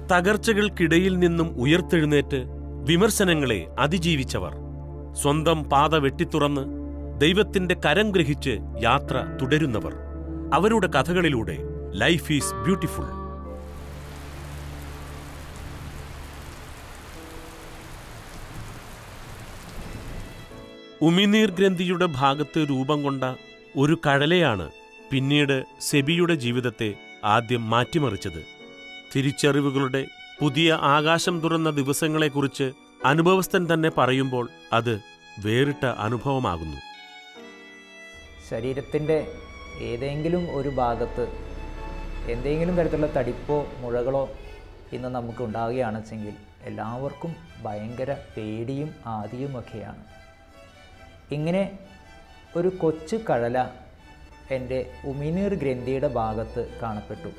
തകർച്ചകൾക്കിടയിൽ നിന്നും ഉയർത്തെഴുന്നേറ്റ് വിമർശനങ്ങളെ അതിജീവിച്ചവർ സ്വന്തം പാത വെട്ടിത്തുറന്ന് ദൈവത്തിന്റെ കരം ഗ്രഹിച്ച് യാത്ര തുടരുന്നവർ അവരുടെ കഥകളിലൂടെ ലൈഫ് ഈസ് ബ്യൂട്ടിഫുൾ ഉമിനീർ ഗ്രന്ഥിയുടെ ഭാഗത്ത് രൂപം കൊണ്ട ഒരു കഴലയാണ് പിന്നീട് സെബിയുടെ ജീവിതത്തെ ആദ്യം മാറ്റിമറിച്ചത് തിരിച്ചറിവുകളുടെ പുതിയ ആകാശം തുറന്ന ദിവസങ്ങളെക്കുറിച്ച് അനുഭവസ്ഥൻ തന്നെ പറയുമ്പോൾ അത് വേറിട്ട അനുഭവമാകുന്നു ശരീരത്തിൻ്റെ ഏതെങ്കിലും ഒരു ഭാഗത്ത് എന്തെങ്കിലും തരത്തിലുള്ള തടിപ്പോ മുഴകളോ ഇന്ന് നമുക്ക് ഉണ്ടാവുകയാണെച്ചെങ്കിൽ എല്ലാവർക്കും ഭയങ്കര പേടിയും ആദിയുമൊക്കെയാണ് ഇങ്ങനെ ഒരു കൊച്ചു കഴല എൻ്റെ ഉമിനീർ ഗ്രന്ഥിയുടെ ഭാഗത്ത് കാണപ്പെട്ടു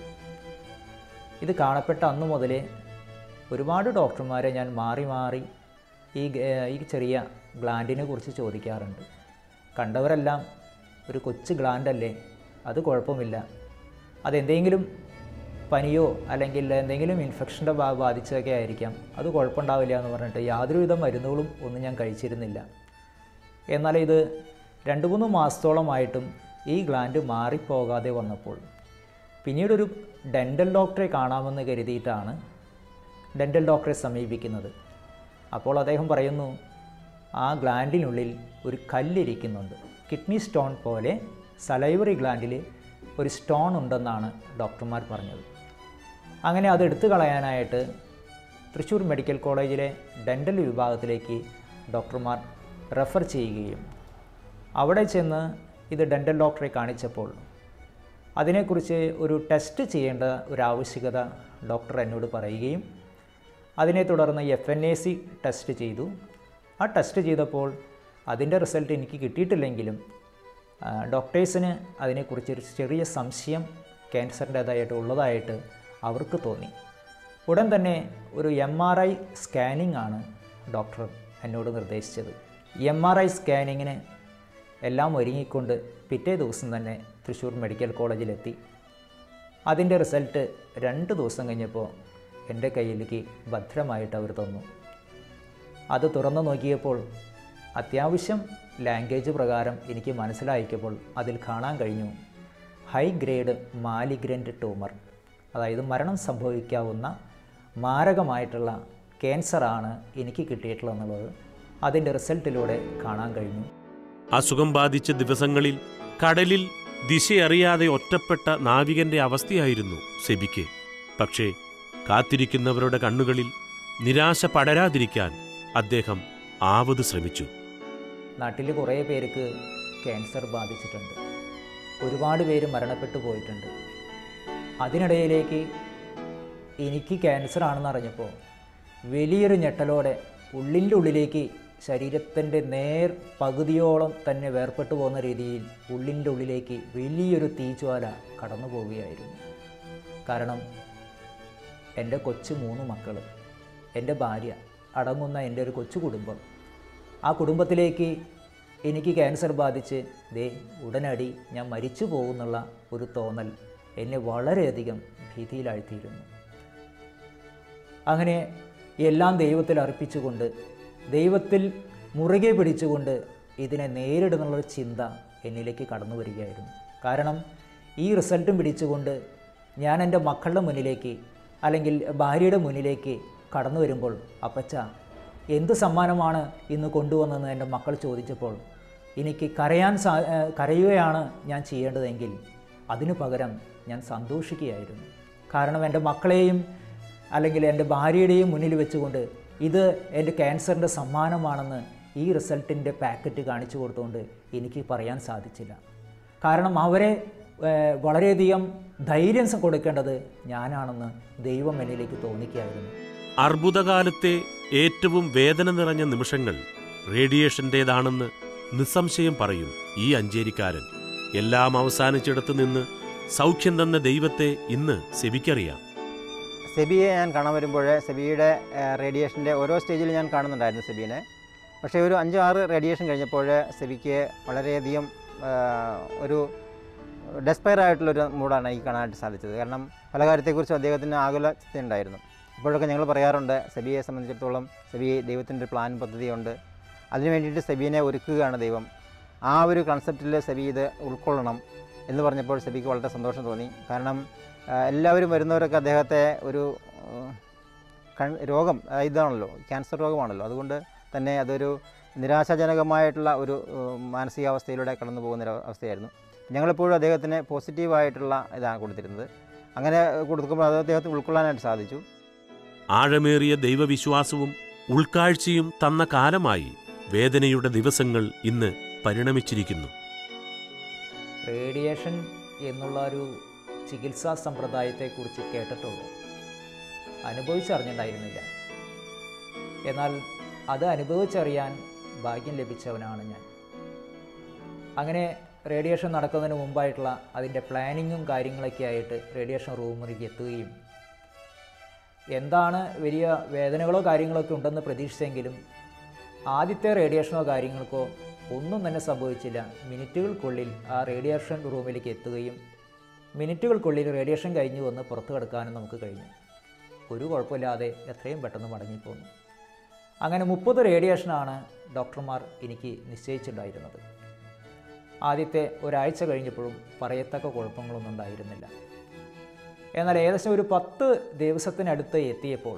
ഇത് കാണപ്പെട്ട അന്നു മുതലേ ഒരുപാട് ഡോക്ടർമാരെ ഞാൻ മാറി മാറി ഈ ഗ- ഈ ചെറിയ ഗ്ലാൻഡിനെ കുറിച്ച് ചോദിക്കാറുണ്ട് കണ്ടവരെല്ലാം ഒരു കൊച്ചു ഗ്ലാൻഡല്ലേ അത് കുഴപ്പമില്ല അതെന്തെങ്കിലും പനിയോ അല്ലെങ്കിൽ എന്തെങ്കിലും ഇൻഫെക്ഷൻ്റെ ബാ ബാധിച്ചതൊക്കെ ആയിരിക്കാം അത് കുഴപ്പമുണ്ടാവില്ല എന്ന് പറഞ്ഞിട്ട് യാതൊരുവിധ മരുന്നുകളും ഒന്നും ഞാൻ കഴിച്ചിരുന്നില്ല എന്നാൽ ഇത് രണ്ട് മൂന്ന് മാസത്തോളമായിട്ടും ഈ ഗ്ലാൻഡ് മാറിപ്പോകാതെ വന്നപ്പോൾ പിന്നീടൊരു ഡെൻ്റൽ ഡോക്ടറെ കാണാമെന്ന് കരുതിയിട്ടാണ് ഡെൻ്റൽ ഡോക്ടറെ സമീപിക്കുന്നത് അപ്പോൾ അദ്ദേഹം പറയുന്നു ആ ഗ്ലാൻഡിനുള്ളിൽ ഒരു കല്ലിരിക്കുന്നുണ്ട് കിഡ്നി സ്റ്റോൺ പോലെ സലൈവറി ഗ്ലാൻഡിൽ ഒരു സ്റ്റോൺ ഉണ്ടെന്നാണ് ഡോക്ടർമാർ പറഞ്ഞത് അങ്ങനെ അത് എടുത്തു കളയാനായിട്ട് തൃശ്ശൂർ മെഡിക്കൽ കോളേജിലെ ഡെൻ്റൽ വിഭാഗത്തിലേക്ക് ഡോക്ടർമാർ റെഫർ ചെയ്യുകയും അവിടെ ചെന്ന് ഇത് ഡെൻ്റൽ ഡോക്ടറെ കാണിച്ചപ്പോൾ അതിനെക്കുറിച്ച് ഒരു ടെസ്റ്റ് ചെയ്യേണ്ട ഒരു ആവശ്യകത ഡോക്ടർ എന്നോട് പറയുകയും അതിനെ തുടർന്ന് F N A C test ചെയ്തു ആ ടെസ്റ്റ് ചെയ്തപ്പോൾ അതിൻ്റെ റിസൾട്ട് എനിക്ക് കിട്ടിയിട്ടില്ലെങ്കിലും ആ, ഡോക്ടേഴ്സിന് അതിനെക്കുറിച്ചൊരു ചെറിയ സംശയം ക്യാൻസറിൻ്റേതായിട്ട് ഉള്ളതായിട്ട് അവർക്ക് തോന്നി ഉടൻ തന്നെ ഒരു എം ആർ ഐ സ്കാനിംഗ് ആണ് ഡോക്ടർ എന്നോട് നിർദ്ദേശിച്ചത് എം ആർ ഐ സ്കാനിങ്ങിന് എല്ലാം ഒരുങ്ങിക്കൊണ്ട് പിറ്റേ ദിവസം തന്നെ തൃശ്ശൂർ മെഡിക്കൽ കോളേജിലെത്തി അതിൻ്റെ റിസൾട്ട് രണ്ട് ദിവസം കഴിഞ്ഞപ്പോൾ എൻ്റെ കയ്യിലേക്ക് ഭദ്രമായിട്ട് അവർ തന്നു അത് തുറന്നു നോക്കിയപ്പോൾ അത്യാവശ്യം ലാംഗ്വേജ് പ്രകാരം എനിക്ക് മനസ്സിലാക്കിയപ്പോൾ അതിൽ കാണാൻ കഴിഞ്ഞു ഹൈ ഗ്രേഡ് മാലിഗ്രൻ്റ് ട്യൂമർ അതായത് മരണം സംഭവിക്കാവുന്ന മാരകമായിട്ടുള്ള ക്യാൻസറാണ് എനിക്ക് കിട്ടിയിട്ടുള്ളതെന്നുള്ളത് അതിൻ്റെ റിസൾട്ടിലൂടെ കാണാൻ കഴിഞ്ഞു അസുഖം ബാധിച്ച ദിവസങ്ങളിൽ കടലിൽ ദിശയറിയാതെ ഒറ്റപ്പെട്ട നാവികന്റെ അവസ്ഥയായിരുന്നു സെബിക്ക് പക്ഷേ കാത്തിരിക്കുന്നവരുടെ കണ്ണുകളിൽ നിരാശ പടരാതിരിക്കാൻ അദ്ദേഹം ആവത് ശ്രമിച്ചു നാട്ടിൽ കുറേ പേർക്ക് ക്യാൻസർ ബാധിച്ചിട്ടുണ്ട് ഒരുപാട് പേര് മരണപ്പെട്ടു പോയിട്ടുണ്ട് അതിനിടയിലേക്ക് എനിക്ക് ക്യാൻസർ ആണെന്ന് അറിഞ്ഞപ്പോൾ വലിയൊരു ഞെട്ടലോടെ ഉള്ളിൻ്റെ ഉള്ളിലേക്ക് ശരീരത്തിൻ്റെ നേർ പകുതിയോളം തന്നെ വേർപെട്ടു പോകുന്ന രീതിയിൽ ഉള്ളിൻ്റെ ഉള്ളിലേക്ക് വലിയൊരു തീജ്വാല കടന്നു പോവുകയായിരുന്നു കാരണം എൻ്റെ കൊച്ചു മൂന്ന് മക്കൾ എൻ്റെ ഭാര്യ അടങ്ങുന്ന എൻ്റെ ഒരു കൊച്ചു കുടുംബം ആ കുടുംബത്തിലേക്ക് എനിക്ക് ക്യാൻസർ ബാധിച്ച് ദേ ഉടനടി ഞാൻ മരിച്ചു പോകുന്നുള്ള ഒരു തോന്നൽ എന്നെ വളരെയധികം ഭീതിയിലാഴ്ത്തിയിരുന്നു അങ്ങനെ എല്ലാം ദൈവത്തിൽ അർപ്പിച്ചുകൊണ്ട് ദൈവത്തിൽ മുറുകെ പിടിച്ചുകൊണ്ട് ഇതിനെ നേരിടുന്നുള്ളൊരു ചിന്ത എന്നിലേക്ക് കടന്നു വരികയായിരുന്നു കാരണം ഈ റിസൾട്ടും പിടിച്ചുകൊണ്ട് ഞാൻ എൻ്റെ മക്കളുടെ മുന്നിലേക്ക് അല്ലെങ്കിൽ ഭാര്യയുടെ മുന്നിലേക്ക് കടന്നു വരുമ്പോൾ അപ്പച്ച എന്ത് സമ്മാനമാണ് ഇന്ന് കൊണ്ടുവന്നതെന്ന് എൻ്റെ മക്കൾ ചോദിച്ചപ്പോൾ എനിക്ക് കരയാൻ സാ ഏഹ് കരയുകയാണ് ഞാൻ ചെയ്യേണ്ടതെങ്കിൽ അതിനു പകരം ഞാൻ സന്തോഷിക്കുകയായിരുന്നു കാരണം എൻ്റെ മക്കളെയും അല്ലെങ്കിൽ എൻ്റെ ഭാര്യയുടെയും മുന്നിൽ വെച്ചുകൊണ്ട് ഇത് എൻ്റെ ക്യാൻസറിൻ്റെ സമ്മാനമാണെന്ന് ഈ റിസൾട്ടിൻ്റെ പാക്കറ്റ് കാണിച്ചു കൊടുത്തുകൊണ്ട് എനിക്ക് പറയാൻ സാധിച്ചില്ല കാരണം അവരെ ഏഹ്, വളരെയധികം ധൈര്യം സ- കൊടുക്കേണ്ടത് ഞാനാണെന്ന് ദൈവം എന്നിലേക്ക് തോന്നിക്കുകയായിരുന്നു അർബുദകാലത്തെ ഏറ്റവും വേദന നിറഞ്ഞ നിമിഷങ്ങൾ റേഡിയേഷന്റേതാണെന്ന് നിസ്സംശയം പറയും ഈ അഞ്ചേരിക്കാരൻ എല്ലാം അവസാനിച്ചിടത്ത് നിന്ന് സൗഖ്യം തന്ന ദൈവത്തെ ഇന്ന് സെബിക്കറിയാം സെബിയെ ഞാൻ കാണാൻ വരുമ്പോൾ സെബിയുടെ റേഡിയേഷൻ്റെ ഓരോ സ്റ്റേജിൽ ഞാൻ കാണുന്നുണ്ടായിരുന്നു സെബീനെ പക്ഷേ ഒരു അഞ്ചോ ആറ് റേഡിയേഷൻ കഴിഞ്ഞപ്പോൾ സെബിക്ക് വളരെയധികം ആ, ഒരു ഡെസ്പയർ ആയിട്ടുള്ളൊരു മൂഡാണ് എനിക്ക് കാണാനായിട്ട് സാധിച്ചത് കാരണം പല കാര്യത്തെക്കുറിച്ചും അദ്ദേഹത്തിന് ആകുലത ഉണ്ടായിരുന്നു അപ്പോഴൊക്കെ ഞങ്ങൾ പറയാറുണ്ട് സെബിയെ സംബന്ധിച്ചിടത്തോളം സെബി ദൈവത്തിൻ്റെ ഒരു പ്ലാൻ പദ്ധതിയുണ്ട് അതിനു വേണ്ടിയിട്ട് സെബീനെ ഒരുക്കുകയാണ് ദൈവം ആ ഒരു കൺസെപ്റ്റിൽ സെബി ഇത് ഉൾക്കൊള്ളണം എന്ന് പറഞ്ഞപ്പോൾ സെബിക്ക് വളരെ സന്തോഷം തോന്നി കാരണം ആ, എല്ലാവരും വരുന്നവരൊക്കെ അദ്ദേഹത്തെ ഒരു ആ, കൺ രോഗം ആ, ഇതാണല്ലോ ക്യാൻസർ രോഗമാണല്ലോ അതുകൊണ്ട് തന്നെ അതൊരു നിരാശാജനകമായിട്ടുള്ള ഒരു ആ, മാനസികാവസ്ഥയിലൂടെ കടന്നു പോകുന്ന ഒരു അവസ്ഥയായിരുന്നു ഞങ്ങളെപ്പോഴും അദ്ദേഹത്തിന് പോസിറ്റീവായിട്ടുള്ള ഇതാണ് കൊടുത്തിരുന്നത് അങ്ങനെ കൊടുക്കുമ്പോൾ അത് അദ്ദേഹത്തിന് ഉൾക്കൊള്ളാനായിട്ട് സാധിച്ചു ആഴമേറിയ ദൈവവിശ്വാസവും ഉൾക്കാഴ്ചയും തന്ന കാലമായി വേദനയുടെ ദിവസങ്ങൾ ഇന്ന് പരിണമിച്ചിരിക്കുന്നു റേഡിയേഷൻ എന്നുള്ള ഒരു ചികിത്സാ സമ്പ്രദായത്തെക്കുറിച്ച് കേട്ടിട്ടുള്ളൂ അനുഭവിച്ചറിഞ്ഞിട്ടുണ്ടായിരുന്നില്ല എന്നാൽ അത് അനുഭവിച്ചറിയാൻ ഭാഗ്യം ലഭിച്ചവനാണ് ഞാൻ അങ്ങനെ റേഡിയേഷൻ നടക്കുന്നതിന് മുമ്പായിട്ടുള്ള അതിൻ്റെ പ്ലാനിങ്ങും കാര്യങ്ങളൊക്കെ ആയിട്ട് റേഡിയേഷൻ റൂമിലേക്ക് എത്തുകയും എന്താണ് വലിയ വേദനകളോ കാര്യങ്ങളൊക്കെ ഉണ്ടെന്ന് പ്രതീക്ഷിച്ചെങ്കിലും ആദ്യത്തെ റേഡിയേഷനോ കാര്യങ്ങൾക്കോ ഒന്നും തന്നെ സംഭവിച്ചില്ല മിനിറ്റുകൾക്കുള്ളിൽ ആ റേഡിയേഷൻ റൂമിലേക്ക് എത്തുകയും മിനിറ്റുകൾക്കുള്ളിൽ റേഡിയേഷൻ കഴിഞ്ഞു വന്ന് പുറത്തു കിടക്കാനും നമുക്ക് കഴിഞ്ഞു ഒരു കുഴപ്പമില്ലാതെ എത്രയും പെട്ടെന്ന് മടങ്ങിപ്പോന്നു അങ്ങനെ മുപ്പത് റേഡിയേഷനാണ് ഡോക്ടർമാർ എനിക്ക് നിശ്ചയിച്ചിട്ടുണ്ടായിരുന്നത് ആദ്യത്തെ ഒരാഴ്ച കഴിഞ്ഞപ്പോഴും പറയത്തക്ക കുഴപ്പങ്ങളൊന്നും ഉണ്ടായിരുന്നില്ല എന്നാൽ ഏകദേശം ഒരു പത്ത് ദിവസത്തിനടുത്ത് എത്തിയപ്പോൾ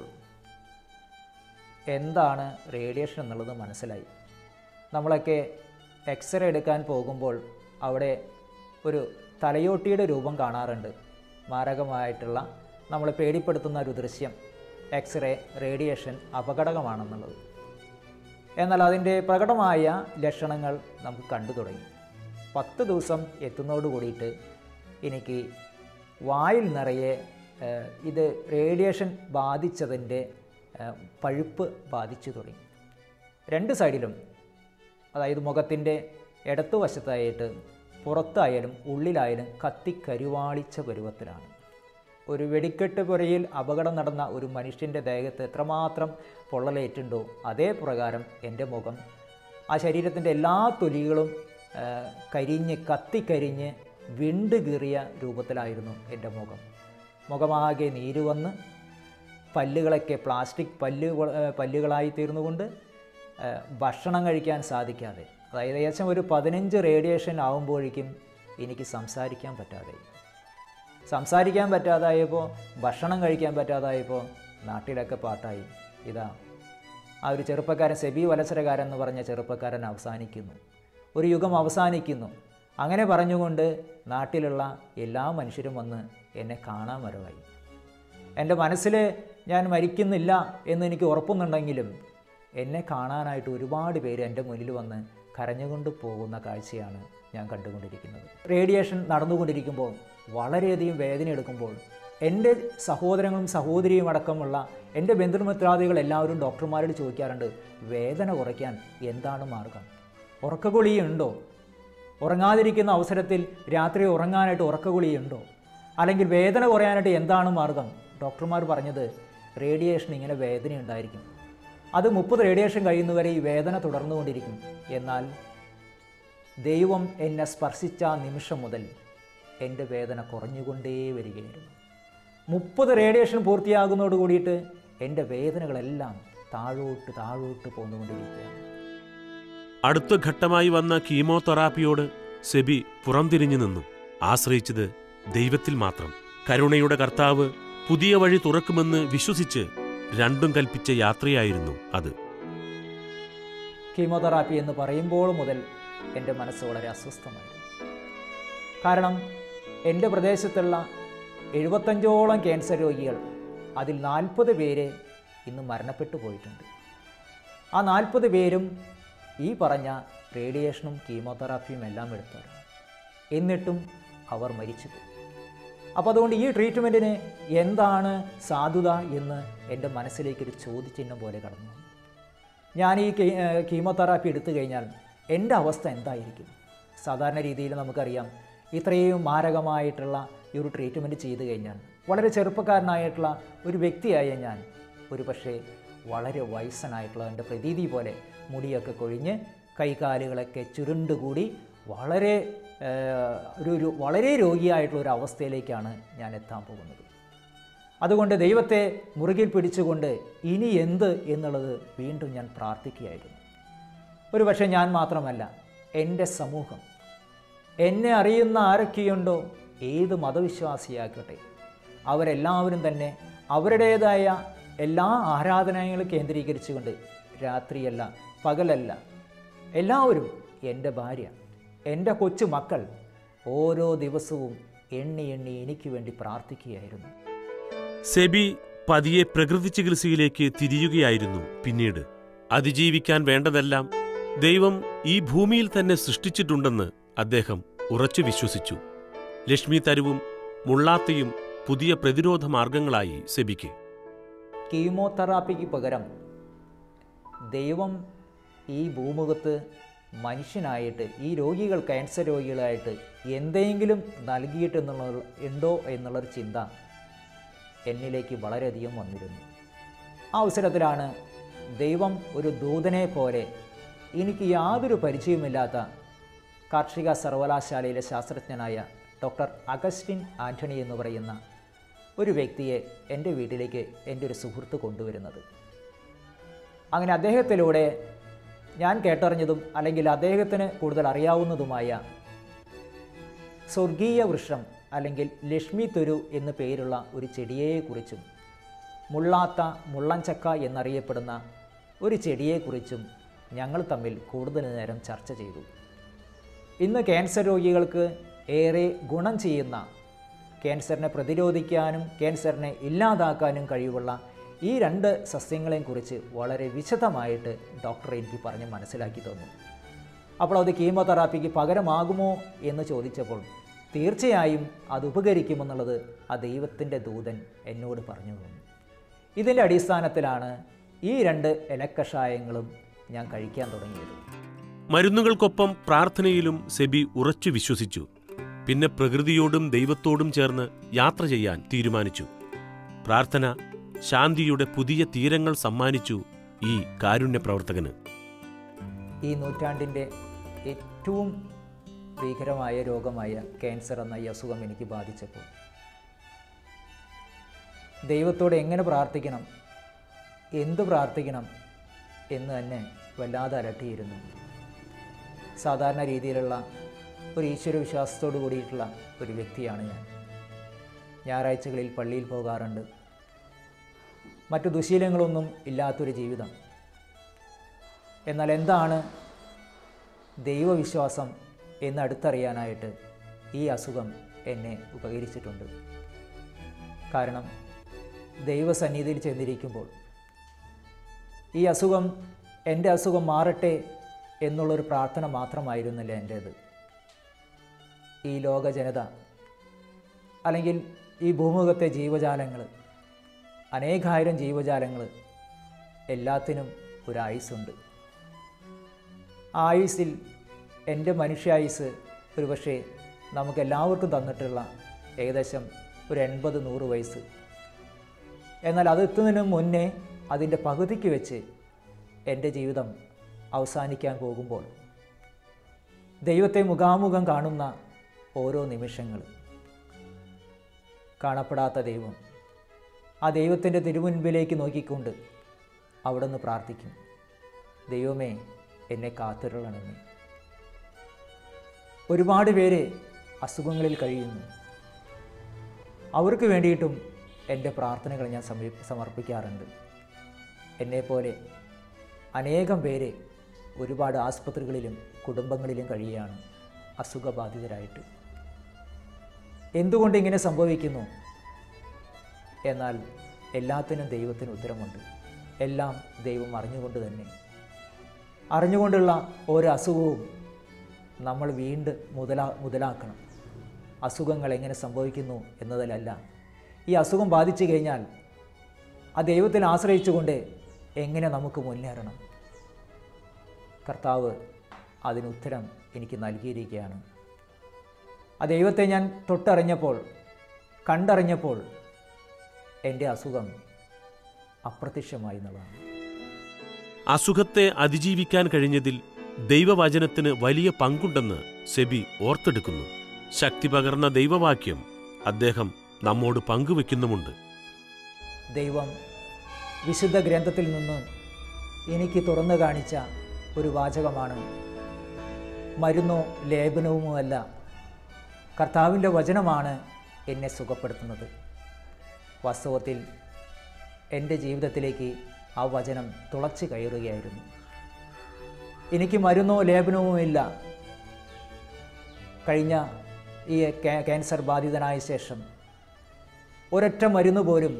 എന്താണ് റേഡിയേഷൻ എന്നുള്ളത് മനസ്സിലായി നമ്മളൊക്കെ എക്സ്റേ എടുക്കാൻ പോകുമ്പോൾ അവിടെ ഒരു തലയോട്ടിയുടെ രൂപം കാണാറുണ്ട് മാരകമായിട്ടുള്ള നമ്മളെ പേടിപ്പെടുത്തുന്ന ഒരു ദൃശ്യം എക്സ്റേ റേഡിയേഷൻ അപകടകമാണെന്നുള്ളത് എന്നാൽ അതിൻ്റെ പ്രകടമായ ലക്ഷണങ്ങൾ നമുക്ക് കണ്ടു തുടങ്ങി പത്ത് ദിവസം എത്തുന്നതോട് കൂടിയിട്ട് എനിക്ക് വായിൽ നിറയെ ഏഹ്, ഇത് റേഡിയേഷൻ ബാധിച്ചതിൻ്റെ ഏഹ്, പഴുപ്പ് ബാധിച്ചു തുടങ്ങി രണ്ട് സൈഡിലും അതായത് മുഖത്തിൻ്റെ ഇടത്തു വശത്തായിട്ട് പുറത്തായാലും ഉള്ളിലായാലും കത്തിക്കരുവാളിച്ച പരുവത്തിലാണ് ഒരു വെടിക്കെട്ട് പുരയിൽ അപകടം നടന്ന ഒരു മനുഷ്യൻ്റെ ദേഹത്ത് എത്രമാത്രം പൊള്ളലേറ്റുണ്ടോ അതേ പ്രകാരം എൻ്റെ മുഖം ആ ശരീരത്തിൻ്റെ എല്ലാ തൊലികളും ആ, കരിഞ്ഞ് കത്തിക്കരിഞ്ഞ് വിണ്ട് കീറിയ രൂപത്തിലായിരുന്നു എൻ്റെ മുഖം മുഖമാകെ നീര് വന്ന് പല്ലുകളൊക്കെ പ്ലാസ്റ്റിക് പല്ല് കൊ- ഏ, പല്ലുകളായി തീർന്നുകൊണ്ട് ഏ, ഭക്ഷണം കഴിക്കാൻ സാധിക്കാതെ അതായത് ഏകദേശം ഒരു പതിനഞ്ച് റേഡിയേഷൻ ആകുമ്പോഴേക്കും എനിക്ക് സംസാരിക്കാൻ പറ്റാതെ സംസാരിക്കാൻ പറ്റാതായപ്പോൾ ഭക്ഷണം കഴിക്കാൻ പറ്റാതായപ്പോൾ നാട്ടിലൊക്കെ പാട്ടായി ഇതാ ആ ഒരു ചെറുപ്പക്കാരൻ സെബി വലസരകാരൻ എന്ന് പറഞ്ഞ ചെറുപ്പക്കാരൻ അവസാനിക്കുന്നു ഒരു യുഗം അവസാനിക്കുന്നു അങ്ങനെ പറഞ്ഞുകൊണ്ട് നാട്ടിലുള്ള എല്ലാ മനുഷ്യരും വന്ന് എന്നെ കാണാൻ വരവായി എൻ്റെ മനസ്സിൽ ഞാൻ മരിക്കുന്നില്ല എന്ന് എനിക്ക് ഉറപ്പുന്നുണ്ടെങ്കിലും എന്നെ കാണാനായിട്ട് ഒരുപാട് പേര് എൻ്റെ മുന്നിൽ വന്ന് കരഞ്ഞുകൊണ്ട് പോകുന്ന കാഴ്ചയാണ് ഞാൻ കണ്ടുകൊണ്ടിരിക്കുന്നത് റേഡിയേഷൻ നടന്നുകൊണ്ടിരിക്കുമ്പോൾ വളരെയധികം വേദന എടുക്കുമ്പോൾ എൻ്റെ സഹോദരങ്ങളും സഹോദരിയും അടക്കമുള്ള എൻ്റെ ബന്ധുമിത്രാദികൾ എല്ലാവരും ഡോക്ടർമാരോട് ചോദിക്കാറുണ്ട് വേദന കുറയ്ക്കാൻ എന്താണ് മാർഗം ഉറക്കഗുളിയുണ്ടോ ഉറങ്ങാതിരിക്കുന്ന അവസരത്തിൽ രാത്രി ഉറങ്ങാനായിട്ട് ഉറക്കഗുളിയുണ്ടോ അല്ലെങ്കിൽ വേദന കുറയാനായിട്ട് എന്താണ് മാർഗം ഡോക്ടർമാർ പറഞ്ഞത് റേഡിയേഷൻ ഇങ്ങനെ വേദന ഉണ്ടായിരിക്കും അത് മുപ്പത് റേഡിയേഷൻ കഴിയുന്നവരെ ഈ വേദന തുടർന്നുകൊണ്ടിരിക്കും എന്നാൽ ദൈവം എന്നെ സ്പർശിച്ച ആ നിമിഷം മുതൽ എൻ്റെ വേദന കുറഞ്ഞുകൊണ്ടേ വരികയായിരുന്നു മുപ്പത് റേഡിയേഷൻ പൂർത്തിയാകുന്നതോട് കൂടിയിട്ട് എൻ്റെ വേദനകളെല്ലാം താഴോട്ട് താഴോട്ട് പോന്നുകൊണ്ടിരിക്കുകയാണ് അടുത്ത ഘട്ടമായി വന്ന കീമോതെറാപ്പിയോട് സെബി പുറംതിരിഞ്ഞു നിന്നു ആശ്രയിച്ചത് ദൈവത്തിൽ മാത്രം കരുണയുടെ കർത്താവ് പുതിയ വഴി തുറക്കുമെന്ന് വിശ്വസിച്ച് രണ്ടും കൽപ്പിച്ച യാത്രയായിരുന്നു അത് കീമോതെറാപ്പി എന്ന് പറയുമ്പോൾ മുതൽ എൻ്റെ മനസ്സ് വളരെ അസ്വസ്ഥമായിരുന്നു കാരണം എൻ്റെ പ്രദേശത്തുള്ള എഴുപത്തഞ്ചോളം ക്യാൻസർ രോഗികൾ അതിൽ നാൽപ്പത് പേര് ഇന്ന് മരണപ്പെട്ടു പോയിട്ടുണ്ട് ആ നാൽപ്പത് പേരും ഈ പറഞ്ഞ റേഡിയേഷനും കീമോതെറാപ്പിയും എല്ലാം എടുത്തവരാണ് എന്നിട്ടും അവർ മരിച്ചുപോയി അപ്പോൾ അതുകൊണ്ട് ഈ ട്രീറ്റ്മെൻറ്റിന് എന്താണ് സാധുത എന്ന് എൻ്റെ മനസ്സിലേക്കൊരു ചോദ്യചിഹ്നം പോലെ കടന്നു വന്നു. ഞാൻ ഈ കീ- ഏഹ് കീമോതെറാപ്പി എടുത്തു കഴിഞ്ഞാൽ എൻ്റെ അവസ്ഥ എന്തായിരിക്കും സാധാരണ രീതിയിൽ നമുക്കറിയാം ഇത്രയും മാരകമായിട്ടുള്ള ഈ ഒരു ട്രീറ്റ്മെൻറ്റ് ചെയ്തു കഴിഞ്ഞാൽ വളരെ ചെറുപ്പക്കാരനായിട്ടുള്ള ഒരു വ്യക്തിയായ ഞാൻ ഒരു പക്ഷേ വളരെ വയസ്സനായിട്ടുള്ള എൻ്റെ പ്രതീതി പോലെ മുടിയൊക്കെ കൊഴിഞ്ഞ് കൈകാലുകളൊക്കെ ചുരുണ്ടുകൂടി വളരെ ഏഹ്, ഒരു ഒരു വളരെ രോഗിയായിട്ടുള്ള ഒരു അവസ്ഥയിലേക്കാണ് ഞാൻ എത്താൻ പോകുന്നത് അതുകൊണ്ട് ദൈവത്തെ മുറുകിൽ പിടിച്ചുകൊണ്ട് ഇനി എന്ത് എന്നുള്ളത് വീണ്ടും ഞാൻ പ്രാർത്ഥിക്കുകയായിരുന്നു ഒരു പക്ഷേ ഞാൻ മാത്രമല്ല എൻ്റെ സമൂഹം എന്നെ അറിയുന്ന ആരൊക്കെയുണ്ടോ ഏത് മതവിശ്വാസിയാക്കട്ടെ അവരെല്ലാവരും തന്നെ അവരുടേതായ എല്ലാ ആരാധനകളും കേന്ദ്രീകരിച്ചുകൊണ്ട് രാത്രിയല്ല പകലല്ല എല്ലാവരും എൻ്റെ ഭാര്യ എൻ്റെ കൊച്ചു മക്കൾ ഓരോ ദിവസവും എണ്ണി എണ്ണി എനിക്ക് വേണ്ടി പ്രാർത്ഥിക്കുകയായിരുന്നു സെബി പതിയെ പ്രകൃതി ചികിത്സയിലേക്ക് തിരിയുകയായിരുന്നു പിന്നീട് അതിജീവിക്കാൻ വേണ്ടതെല്ലാം ദൈവം ഈ ഭൂമിയിൽ തന്നെ സൃഷ്ടിച്ചിട്ടുണ്ടെന്ന് അദ്ദേഹം ഉറച്ചു വിശ്വസിച്ചു ലക്ഷ്മി തരുവും മുള്ളാത്തയും പുതിയ പ്രതിരോധ മാർഗങ്ങളായി സെബിക്ക് കീമോതെറാപ്പിക്ക് പകരം ദൈവം ഈ ഭൂമുഖത്ത് മനുഷ്യനായിട്ട് ഈ രോഗികൾ ക്യാൻസർ രോഗികളായിട്ട് എന്തെങ്കിലും നൽകിയിട്ടെന്നുള്ള ഉണ്ടോ എന്നുള്ളൊരു ചിന്ത എന്നിലേക്ക് വളരെയധികം വന്നിരുന്നു ആ അവസരത്തിലാണ് ദൈവം ഒരു ദൂതനെ പോലെ എനിക്ക് യാതൊരു പരിചയമില്ലാത്ത കാർഷിക സർവകലാശാലയിലെ ശാസ്ത്രജ്ഞനായ ഡോക്ടർ അഗസ്റ്റിൻ ആൻ്റണി എന്ന് പറയുന്ന ഒരു വ്യക്തിയെ എൻ്റെ വീട്ടിലേക്ക് എൻ്റെ ഒരു സുഹൃത്ത് കൊണ്ടുവരുന്നത് അങ്ങനെ അദ്ദേഹത്തിലൂടെ ഞാൻ കേട്ടറിഞ്ഞതും അല്ലെങ്കിൽ അദ്ദേഹത്തിന് കൂടുതൽ അറിയാവുന്നതുമായ സ്വർഗീയ വൃക്ഷം അല്ലെങ്കിൽ ലക്ഷ്മി തുരു എന്നു പേരുള്ള ഒരു ചെടിയെക്കുറിച്ചും മുള്ളാത്ത മുള്ളൻചക്ക എന്നറിയപ്പെടുന്ന ഒരു ചെടിയെക്കുറിച്ചും ഞങ്ങൾ തമ്മിൽ കൂടുതൽ നേരം ചർച്ച ചെയ്തു ഇന്ന് ക്യാൻസർ രോഗികൾക്ക് ഏറെ ഗുണം ചെയ്യുന്ന ക്യാൻസറിനെ പ്രതിരോധിക്കാനും ക്യാൻസറിനെ ഇല്ലാതാക്കാനും കഴിവുള്ള ഈ രണ്ട് സസ്യങ്ങളെയും കുറിച്ച് വളരെ വിശദമായിട്ട് ഡോക്ടർ എനിക്ക് പറഞ്ഞ് മനസ്സിലാക്കി തന്നു അപ്പോൾ അത് കീമോതെറാപ്പിക്ക് പകരമാകുമോ എന്ന് ചോദിച്ചപ്പോൾ തീർച്ചയായും അത് ഉപകരിക്കുമെന്നുള്ളത് ആ ദൈവത്തിൻ്റെ ദൂതൻ എന്നോട് പറഞ്ഞു തന്നു ഇതിൻ്റെ അടിസ്ഥാനത്തിലാണ് ഈ രണ്ട് ഇലക്കഷായങ്ങളും ഞാൻ കഴിക്കാൻ തുടങ്ങിയത് മരുന്നുകൾക്കൊപ്പം പ്രാർത്ഥനയിലും സെബി ഉറച്ചു വിശ്വസിച്ചു പിന്നെ പ്രകൃതിയോടും ദൈവത്തോടും ചേർന്ന് യാത്ര ചെയ്യാൻ തീരുമാനിച്ചു പ്രാർത്ഥന ശാന്തിയുടെ പുതിയ തീരങ്ങൾ സമ്മാനിച്ചു ഈ കാരുണ്യ പ്രവർത്തകന് ഈ നൂറ്റാണ്ടിൻ്റെ ഏറ്റവും ഭീകരമായ രോഗമായ ക്യാൻസർ എന്ന ഈ അസുഖം എനിക്ക് ബാധിച്ചപ്പോൾ ദൈവത്തോട് എങ്ങനെ പ്രാർത്ഥിക്കണം എന്ത് പ്രാർത്ഥിക്കണം എന്ന് തന്നെ വല്ലാതെ അലട്ടിയിരുന്നു സാധാരണ രീതിയിലുള്ള ഒരു ഈശ്വര വിശ്വാസത്തോട് കൂടിയിട്ടുള്ള ഒരു വ്യക്തിയാണ് ഞാൻ ഞായറാഴ്ചകളിൽ പള്ളിയിൽ പോകാറുണ്ട് മറ്റു ദുശീലങ്ങളൊന്നും ഇല്ലാത്തൊരു ജീവിതം എന്നാൽ എന്താണ് ദൈവവിശ്വാസം എന്ന് അടുത്തറിയാനായിട്ട് ഈ അസുഖം എന്നെ ഉപകരിച്ചിട്ടുണ്ട് കാരണം ദൈവസന്നിധിയിൽ ചെന്നിരിക്കുമ്പോൾ ഈ അസുഖം എൻ്റെ അസുഖം മാറട്ടെ എന്നുള്ളൊരു പ്രാർത്ഥന മാത്രമായിരുന്നില്ല എൻ്റേത് ഈ ലോക ജനത അല്ലെങ്കിൽ ഈ ഭൂമുഖത്തെ ജീവജാലങ്ങൾ അനേകായിരം ജീവജാലങ്ങൾ എല്ലാത്തിനും ഒരു ആയുസ്സുണ്ട് ആ ആയുസ്സിൽ എൻ്റെ മനുഷ്യായുസ് ഒരുപക്ഷെ നമുക്ക് എല്ലാവർക്കും തന്നിട്ടുള്ള ഏകദേശം ഒരു എൺപത് നൂറ് വയസ്സ് എന്നാൽ അത് എത്തുന്നതിന് മുന്നേ അതിൻ്റെ പകുതിക്ക് വെച്ച് എൻ്റെ ജീവിതം അവസാനിക്കാൻ പോകുമ്പോൾ ദൈവത്തെ മുഖാമുഖം കാണുന്ന ഓരോ നിമിഷങ്ങൾ കാണപ്പെടാത്ത ദൈവം ആ ദൈവത്തിൻ്റെ തിരുമുൻപിലേക്ക് നോക്കിക്കൊണ്ട് അവിടെ നിന്ന് പ്രാർത്ഥിക്കും ദൈവമേ എന്നെ കാത്തിരളണമേ ഒരുപാട് പേര് അസുഖങ്ങളിൽ കഴിയുന്നു അവർക്ക് വേണ്ടിയിട്ടും എൻ്റെ പ്രാർത്ഥനകൾ ഞാൻ സമീ സമർപ്പിക്കാറുണ്ട് എന്നെപ്പോലെ അനേകം പേര് ഒരുപാട് ആസ്പത്രികളിലും കുടുംബങ്ങളിലും കഴിയുകയാണ് അസുഖബാധിതരായിട്ട് എന്തുകൊണ്ട് ഇങ്ങനെ സംഭവിക്കുന്നു എന്നാൽ എല്ലാത്തിനും ദൈവത്തിന് ഉത്തരമുണ്ട് എല്ലാം ദൈവം അറിഞ്ഞുകൊണ്ട് തന്നെ അറിഞ്ഞുകൊണ്ടുള്ള ഓരോ അസുഖവും നമ്മൾ വീണ്ടും മുതലാ മുതലാക്കണം അസുഖങ്ങൾ എങ്ങനെ സംഭവിക്കുന്നു എന്നതിലല്ല ഈ അസുഖം ബാധിച്ചു കഴിഞ്ഞാൽ ആ ദൈവത്തിൽ ആശ്രയിച്ചുകൊണ്ട് എങ്ങനെ നമുക്ക് മുന്നേറണം കർത്താവ് അതിനുത്തരം എനിക്ക് നൽകിയിരിക്കുകയാണ് ആ ദൈവത്തെ ഞാൻ തൊട്ടറിഞ്ഞപ്പോൾ കണ്ടറിഞ്ഞപ്പോൾ എൻ്റെ അസുഖം അപ്രത്യക്ഷമായി എന്നുള്ളതാണ് അസുഖത്തെ അതിജീവിക്കാൻ കഴിഞ്ഞതിൽ ദൈവവചനത്തിന് വലിയ പങ്കുണ്ടെന്ന് സെബി ഓർത്തെടുക്കുന്നു ശക്തി പകർന്ന ദൈവവാക്യം അദ്ദേഹം നമ്മോട് പങ്കുവെക്കുന്നുമുണ്ട് ദൈവം വിശുദ്ധ ഗ്രന്ഥത്തിൽ നിന്ന് എനിക്ക് തുറന്നു കാണിച്ച ഒരു വാചകമാണ് മരുന്നോ ലേപനവുമല്ല കർത്താവിൻ്റെ വചനമാണ് എന്നെ സുഖപ്പെടുത്തുന്നത് വാസ്തവത്തിൽ എൻ്റെ ജീവിതത്തിലേക്ക് ആ വചനം തുളച്ചു കയറുകയായിരുന്നു എനിക്ക് മരുന്നോ ലേപനവുമില്ല കഴിഞ്ഞ ഈ ക്യാ- ക്യാൻസർ ബാധിതനായ ശേഷം ഒരൊറ്റ മരുന്ന് പോലും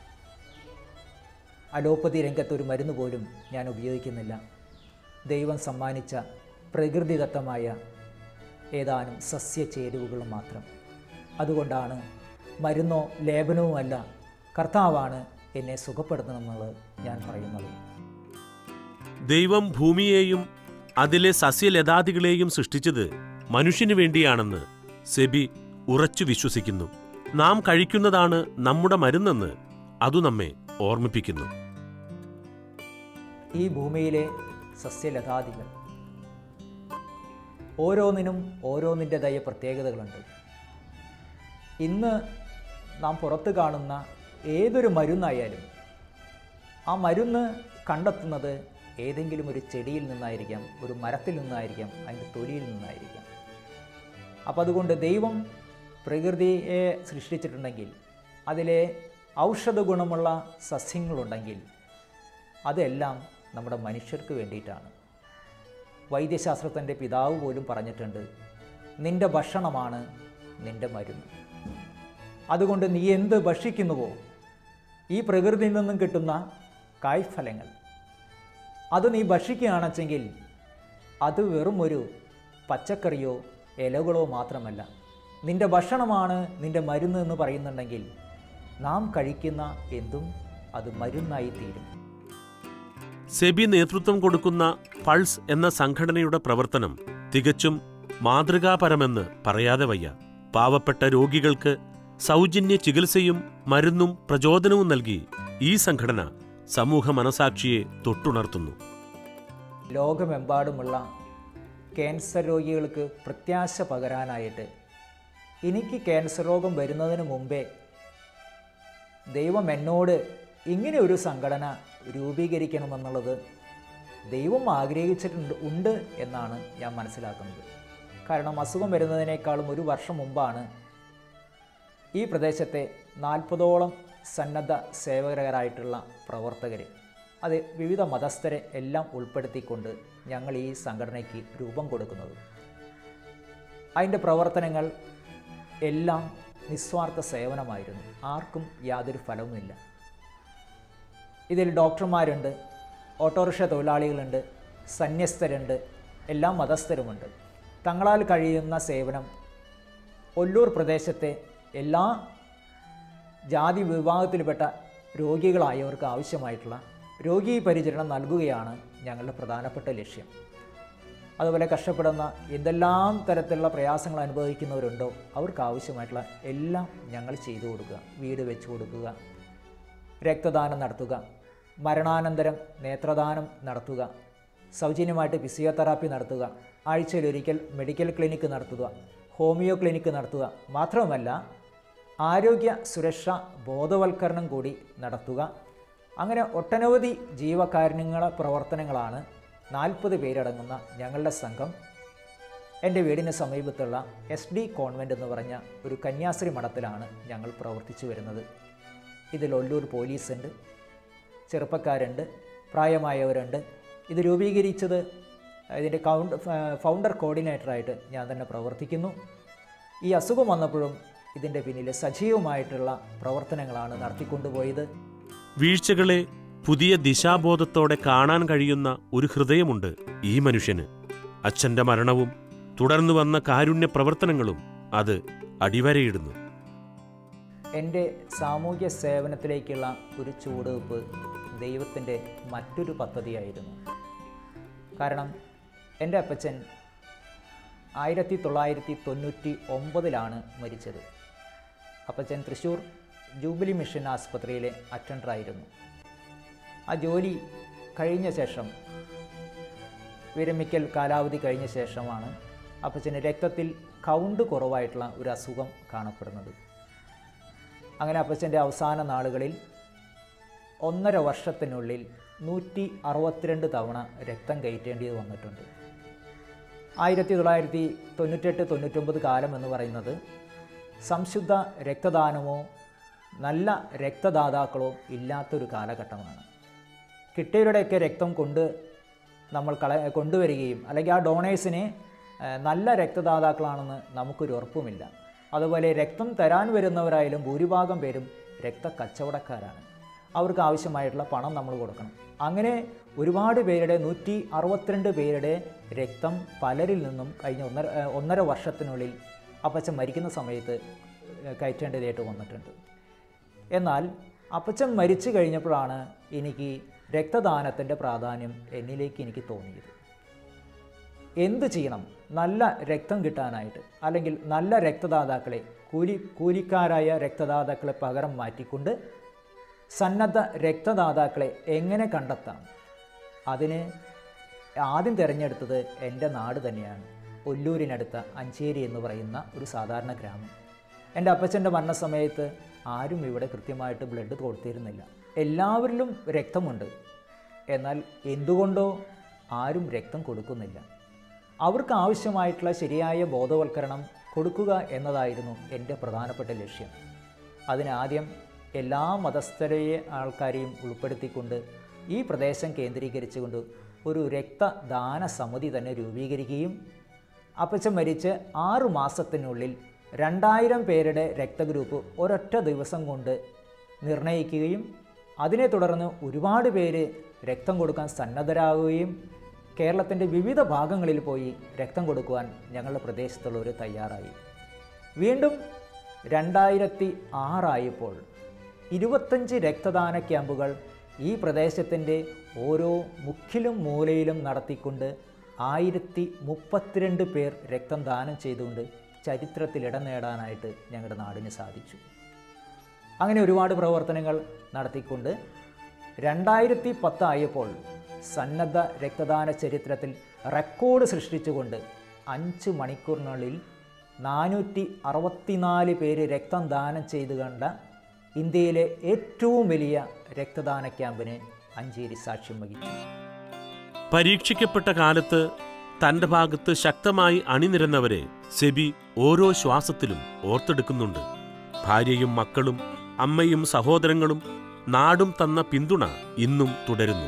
അലോപ്പതി രംഗത്ത് ഒരു മരുന്ന് പോലും ഞാൻ ഉപയോഗിക്കുന്നില്ല ദൈവം സമ്മാനിച്ച പ്രകൃതിദത്തമായ ഏതാനും സസ്യചേരുവകൾ മാത്രം അതുകൊണ്ടാണ് മരുന്നോ ലേപനവുമല്ല കർത്താവാണ് എന്നെ സുഖപ്പെടുത്തണമെന്നുള്ളത് ഞാൻ പറയുന്നത് ദൈവം ഭൂമിയെയും അതിലെ സസ്യലതാദികളെയും സൃഷ്ടിച്ചത് മനുഷ്യനു വേണ്ടിയാണെന്ന് സെബി ഉറച്ചു വിശ്വസിക്കുന്നു നാം കഴിക്കുന്നതാണ് നമ്മുടെ മരുന്നെന്ന് അതു നമ്മെ ഓർമ്മിപ്പിക്കുന്നു ഈ ഭൂമിയിലെ സസ്യലതാദികൾ ഓരോന്നിനും ഓരോന്നിൻ്റെതായ പ്രത്യേകതകളുണ്ട് ഇന്ന് നാം പുറത്ത് കാണുന്ന ഏതൊരു മരുന്നായാലും ആ മരുന്ന് കണ്ടെത്തുന്നത് ഏതെങ്കിലും ഒരു ചെടിയിൽ നിന്നായിരിക്കാം ഒരു മരത്തിൽ നിന്നായിരിക്കാം അതിൻ്റെ തൊലിയിൽ നിന്നായിരിക്കാം അപ്പോൾ അതുകൊണ്ട് ദൈവം പ്രകൃതിയെ സൃഷ്ടിച്ചിട്ടുണ്ടെങ്കിൽ അതിലെ ഔഷധ ഗുണമുള്ള സസ്യങ്ങളുണ്ടെങ്കിൽ അതെല്ലാം നമ്മുടെ മനുഷ്യർക്ക് വേണ്ടിയിട്ടാണ് വൈദ്യശാസ്ത്രത്തിൻ്റെ പിതാവ് പോലും പറഞ്ഞിട്ടുണ്ട് നിന്റെ ഭക്ഷണമാണ് നിന്റെ മരുന്ന് അതുകൊണ്ട് നീ എന്ത് ഭക്ഷിക്കുന്നുവോ ഈ പ്രകൃതിയിൽ നിന്നും കിട്ടുന്ന കായ്ഫലങ്ങൾ അത് നീ ഭക്ഷിക്കുകയാണെച്ചെങ്കിൽ അത് വെറും ഒരു പച്ചക്കറിയോ ഇലകളോ മാത്രമല്ല നിന്റെ ഭക്ഷണമാണ് നിന്റെ മരുന്ന് എന്ന് പറയുന്നുണ്ടെങ്കിൽ നാം കഴിക്കുന്ന എന്തും അത് മരുന്നായി തീരും സെബി നേതൃത്വം കൊടുക്കുന്ന പൾസ് എന്ന സംഘടനയുടെ പ്രവർത്തനം തികച്ചും മാതൃകാപരമെന്ന് പറയാതെ വയ്യ പാവപ്പെട്ട രോഗികൾക്ക് സൗജന്യ ചികിത്സയും മരുന്നും പ്രചോദനവും നൽകി ഈ സംഘടന സമൂഹ മനസാക്ഷിയെ തൊട്ടുണർത്തുന്നു ലോകമെമ്പാടുമുള്ള ക്യാൻസർ രോഗികൾക്ക് പ്രത്യാശ പകരാനായിട്ട് എനിക്ക് ക്യാൻസർ രോഗം വരുന്നതിന് മുമ്പേ ദൈവം എന്നോട് ഇങ്ങനെ ഒരു സംഘടന രൂപീകരിക്കണമെന്നുള്ളത് ദൈവം ആഗ്രഹിച്ചിട്ടുണ്ട് ഉണ്ട് എന്നാണ് ഞാൻ മനസ്സിലാക്കുന്നത് കാരണം അസുഖം വരുന്നതിനേക്കാളും ഒരു വർഷം മുമ്പാണ് ഈ പ്രദേശത്തെ നാൽപ്പതോളം സന്നദ്ധ സേവകരായിട്ടുള്ള പ്രവർത്തകർ അത് വിവിധ മതസ്ഥരെ എല്ലാം ഉൾപ്പെടുത്തിക്കൊണ്ട് ഞങ്ങൾ ഈ സംഘടനയ്ക്ക് രൂപം കൊടുക്കുന്നത് അതിൻ്റെ പ്രവർത്തനങ്ങൾ എല്ലാം നിസ്വാർത്ഥ സേവനമായിരുന്നു ആർക്കും യാതൊരു ഫലവുമില്ല ഇതിൽ ഡോക്ടർമാരുണ്ട് ഓട്ടോറിക്ഷ തൊഴിലാളികളുണ്ട് സന്യസ്തരുണ്ട് എല്ലാ മതസ്ഥരുമുണ്ട് തങ്ങളാൽ കഴിയുന്ന സേവനം ഒല്ലൂർ പ്രദേശത്തെ എല്ലാ ജാതി വിഭാഗത്തിൽപ്പെട്ട രോഗികളായവർക്ക് ആവശ്യമായിട്ടുള്ള രോഗീ പരിചരണം നൽകുകയാണ് ഞങ്ങളുടെ പ്രധാനപ്പെട്ട ലക്ഷ്യം അതുപോലെ കഷ്ടപ്പെടുന്ന എന്തെല്ലാം തരത്തിലുള്ള പ്രയാസങ്ങൾ അനുഭവിക്കുന്നവരുണ്ടോ അവർക്ക് ആവശ്യമായിട്ടുള്ള എല്ലാം ഞങ്ങൾ ചെയ്തു കൊടുക്കുക വീട് വെച്ച് കൊടുക്കുക രക്തദാനം നടത്തുക മരണാനന്തരം നേത്രദാനം നടത്തുക സൗജന്യമായിട്ട് ഫിസിയോതെറാപ്പി നടത്തുക ആഴ്ചയിലൊരിക്കൽ മെഡിക്കൽ ക്ലിനിക്ക് നടത്തുക ഹോമിയോ ക്ലിനിക്ക് നടത്തുക മാത്രവുമല്ല ആരോഗ്യ സുരക്ഷാ ബോധവൽക്കരണം കൂടി നടത്തുക അങ്ങനെ ഒട്ടനവധി ജീവകാരുണ്യങ്ങള പ്രവർത്തനങ്ങളാണ് നാൽപ്പത് പേരടങ്ങുന്ന ഞങ്ങളുടെ സംഘം എൻ്റെ വീടിന് സമീപത്തുള്ള എസ് ഡി കോൺവെൻ്റ് എന്ന് പറഞ്ഞ ഒരു കന്യാസ്ത്രീ മഠത്തിലാണ് ഞങ്ങൾ പ്രവർത്തിച്ചു വരുന്നത് ഇതിൽ ഒല്ലൂർ പോലീസുണ്ട് ചെറുപ്പക്കാരുണ്ട് പ്രായമായവരുണ്ട് ഇത് രൂപീകരിച്ചത് ഇതിൻ്റെ കൗണ്ട് ഫൗണ്ടർ കോർഡിനേറ്ററായിട്ട് ഞാൻ തന്നെ പ്രവർത്തിക്കുന്നു ഈ അസുഖം വന്നപ്പോഴും ഇതിൻ്റെ പിന്നിൽ സജീവമായിട്ടുള്ള പ്രവർത്തനങ്ങളാണ് നടത്തിക്കൊണ്ടുപോയത് വീഴ്ചകളെ പുതിയ ദിശാബോധത്തോടെ കാണാൻ കഴിയുന്ന ഒരു ഹൃദയമുണ്ട് ഈ മനുഷ്യന് അച്ഛന്റെ മരണവും തുടർന്നു വന്ന കാരുണ്യ പ്രവർത്തനങ്ങളും അത് അടിവരയിടുന്നു എൻ്റെ സാമൂഹ്യ സേവനത്തിലേക്കുള്ള ഒരു ചുവടുവെപ്പ് ദൈവത്തിൻ്റെ മറ്റൊരു പദ്ധതിയായിരുന്നു കാരണം എൻ്റെ അപ്പച്ചൻ ആയിരത്തി തൊള്ളായിരത്തി തൊണ്ണൂറ്റി ഒമ്പതിലാണ് മരിച്ചത് അപ്പച്ചൻ തൃശ്ശൂർ ജൂബിലി മിഷൻ ആസ്പത്രിയിലെ അറ്റൻഡറായിരുന്നു ആ ജോലി കഴിഞ്ഞ ശേഷം വിരമിക്കൽ കാലാവധി കഴിഞ്ഞ ശേഷമാണ് അപ്പച്ചന് രക്തത്തിൽ കൗണ്ട് കുറവായിട്ടുള്ള ഒരു അസുഖം കാണപ്പെടുന്നത് അങ്ങനെ അപ്പച്ചൻ്റെ അവസാന നാളുകളിൽ ഒന്നര വർഷത്തിനുള്ളിൽ നൂറ്റി അറുപത്തിരണ്ട് തവണ രക്തം കയറ്റേണ്ടി വന്നിട്ടുണ്ട് ആയിരത്തി തൊള്ളായിരത്തി തൊണ്ണൂറ്റെട്ട് തൊണ്ണൂറ്റൊമ്പത് കാലം എന്ന് പറയുന്നത് സംശുദ്ധ രക്തദാനമോ നല്ല രക്തദാതാക്കളോ ഇല്ലാത്തൊരു കാലഘട്ടമാണ് കിട്ടിയവരുടെയൊക്കെ രക്തം കൊണ്ട് നമ്മൾ കള കൊണ്ടുവരികയും അല്ലെങ്കിൽ ആ ഡോണേഴ്സിനെ ഏഹ്, നല്ല രക്തദാതാക്കളാണെന്ന് നമുക്കൊരു ഉറപ്പുമില്ല അതുപോലെ രക്തം തരാൻ വരുന്നവരായാലും ഭൂരിഭാഗം പേരും രക്തക്കച്ചവടക്കാരാണ് അവർക്ക് ആവശ്യമായിട്ടുള്ള പണം നമ്മൾ കൊടുക്കണം അങ്ങനെ ഒരുപാട് പേരുടെ നൂറ്റി അറുപത്തിരണ്ട് പേരുടെ രക്തം പലരിൽ നിന്നും കഴിഞ്ഞ ഒന്നര ഏഹ്, ഒന്നര വർഷത്തിനുള്ളിൽ അപ്പച്ചൻ മരിക്കുന്ന സമയത്ത് ഏഹ്, കയറ്റേണ്ടതായിട്ട് വന്നിട്ടുണ്ട് എന്നാൽ അപ്പച്ചൻ മരിച്ചു കഴിഞ്ഞപ്പോഴാണ് എനിക്ക് രക്തദാനത്തിൻ്റെ പ്രാധാന്യം എന്നിലേക്ക് എനിക്ക് തോന്നിയത് എന്ത് ചെയ്യണം നല്ല രക്തം കിട്ടാനായിട്ട് അല്ലെങ്കിൽ നല്ല രക്തദാതാക്കളെ കൂലി കൂലിക്കാരായ രക്തദാതാക്കളെ പകരം മാറ്റിക്കൊണ്ട് സന്നദ്ധ രക്തദാതാക്കളെ എങ്ങനെ കണ്ടെത്താം അതിന് ആദ്യം തിരഞ്ഞെടുത്തത് എൻ്റെ നാട് തന്നെയാണ് ഒല്ലൂരിനടുത്ത അഞ്ചേരി എന്ന് പറയുന്ന ഒരു സാധാരണ ഗ്രാമം എൻ്റെ അപ്പച്ചൻ്റെ മരണസമയത്ത് ആരും ഇവിടെ കൃത്യമായിട്ട് ബ്ലഡ് കൊടുത്തിരുന്നില്ല എല്ലാവരിലും രക്തമുണ്ട് എന്നാൽ എന്തുകൊണ്ടോ ആരും രക്തം കൊടുക്കുന്നില്ല അവർക്ക് ആവശ്യമായിട്ടുള്ള ശരിയായ ബോധവൽക്കരണം കൊടുക്കുക എന്നതായിരുന്നു എൻ്റെ പ്രധാനപ്പെട്ട ലക്ഷ്യം അതിനാദ്യം എല്ലാ മതസ്ഥരെയെ ആൾക്കാരെയും ഉൾപ്പെടുത്തിക്കൊണ്ട് ഈ പ്രദേശം കേന്ദ്രീകരിച്ചുകൊണ്ട് ഒരു രക്തദാന സമിതി തന്നെ രൂപീകരിക്കുകയും അപ്പച്ചൻ മരിച്ച് ആറു മാസത്തിനുള്ളിൽ രണ്ടായിരം പേരുടെ രക്തഗ്രൂപ്പ് ഒരൊറ്റ ദിവസം കൊണ്ട് നിർണയിക്കുകയും അതിനെ തുടർന്ന് ഒരുപാട് പേര് രക്തം കൊടുക്കാൻ സന്നദ്ധരാകുകയും കേരളത്തിൻ്റെ വിവിധ ഭാഗങ്ങളിൽ പോയി രക്തം കൊടുക്കുവാൻ ഞങ്ങളുടെ പ്രദേശത്തുള്ളവർ തയ്യാറായി വീണ്ടും രണ്ടായിരത്തി ആറായപ്പോൾ ഇരുപത്തഞ്ച് രക്തദാന ക്യാമ്പുകൾ ഈ പ്രദേശത്തിൻ്റെ ഓരോ മുക്കിലും മൂലയിലും നടത്തിക്കൊണ്ട് ആയിരത്തി മുപ്പത്തിരണ്ട് പേർ രക്തം ദാനം ചെയ്തുകൊണ്ട് ചരിത്രത്തിൽ ഇടം നേടാനായിട്ട് ഞങ്ങളുടെ നാടിന് സാധിച്ചു അങ്ങനെ ഒരുപാട് പ്രവർത്തനങ്ങൾ നടത്തിക്കൊണ്ട് രണ്ടായിരത്തി പത്തായപ്പോൾ സന്നദ്ധ രക്തദാന ചരിത്രത്തിൽ റെക്കോർഡ് സൃഷ്ടിച്ചുകൊണ്ട് അഞ്ച് മണിക്കൂറിനുള്ളിൽ നാനൂറ്റി അറുപത്തിനാല് പേര് രക്തം ദാനം ചെയ്തു കണ്ട ഇന്ത്യയിലെ ഏറ്റവും വലിയ രക്തദാന ക്യാമ്പിന് അഞ്ചേരി സാക്ഷ്യം വഹിച്ചു പരീക്ഷിക്കപ്പെട്ട കാലത്ത് തന്റെ ഭാഗത്ത് ശക്തമായി അണിനിരന്നവരെ സെബി ഓരോ ശ്വാസത്തിലും ഓർത്തെടുക്കുന്നുണ്ട് ഭാര്യയും മക്കളും അമ്മയും സഹോദരങ്ങളും നാടും തന്ന പിന്തുണ ഇന്നും തുടരുന്നു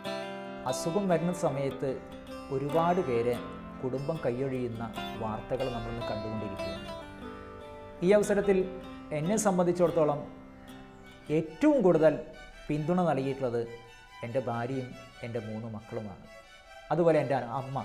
അസുഖം വരുന്ന സമയത്ത് ഒരുപാട് പേര് കുടുംബം കൈയൊഴിയുന്ന വാർത്തകൾ നമ്മളിന്ന് കണ്ടുകൊണ്ടിരിക്കുകയാണ് ഈ അവസരത്തിൽ എന്നെ സംബന്ധിച്ചിടത്തോളം ഏറ്റവും കൂടുതൽ പിന്തുണ നൽകിയിട്ടുള്ളത് എൻ്റെ ഭാര്യയും എൻ്റെ മൂന്ന് മക്കളുമാണ് അതുപോലെ എൻ്റെ അമ്മ